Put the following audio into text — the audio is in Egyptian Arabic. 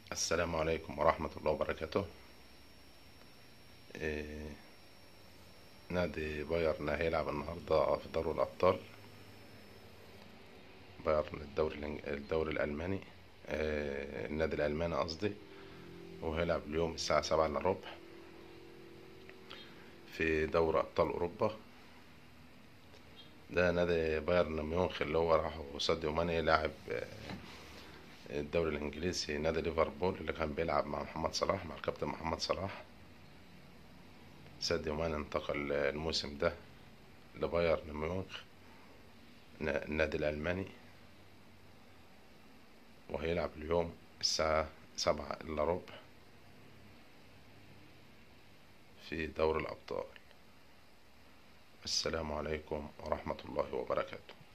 السلام عليكم ورحمة الله وبركاته إيه، نادي بايرن هيلعب النهاردة في دوري الأبطال بايرن الدوري الإنج- الدوري الألماني إيه، النادي الألماني قصدي وهيلعب اليوم الساعة سبعة إلا ربع في دوري أبطال أوروبا ده نادي بايرن ميونخ اللي هو راح ساديو ماني لاعب آه، الدوري الإنجليزي نادي ليفربول اللي كان بيلعب مع محمد صلاح مع الكابتن محمد صلاح ساديو ماني انتقل الموسم ده لبايرن ميونخ ن- النادي الألماني وهيلعب اليوم الساعة سبعة إلا ربع في دوري الأبطال السلام عليكم ورحمة الله وبركاته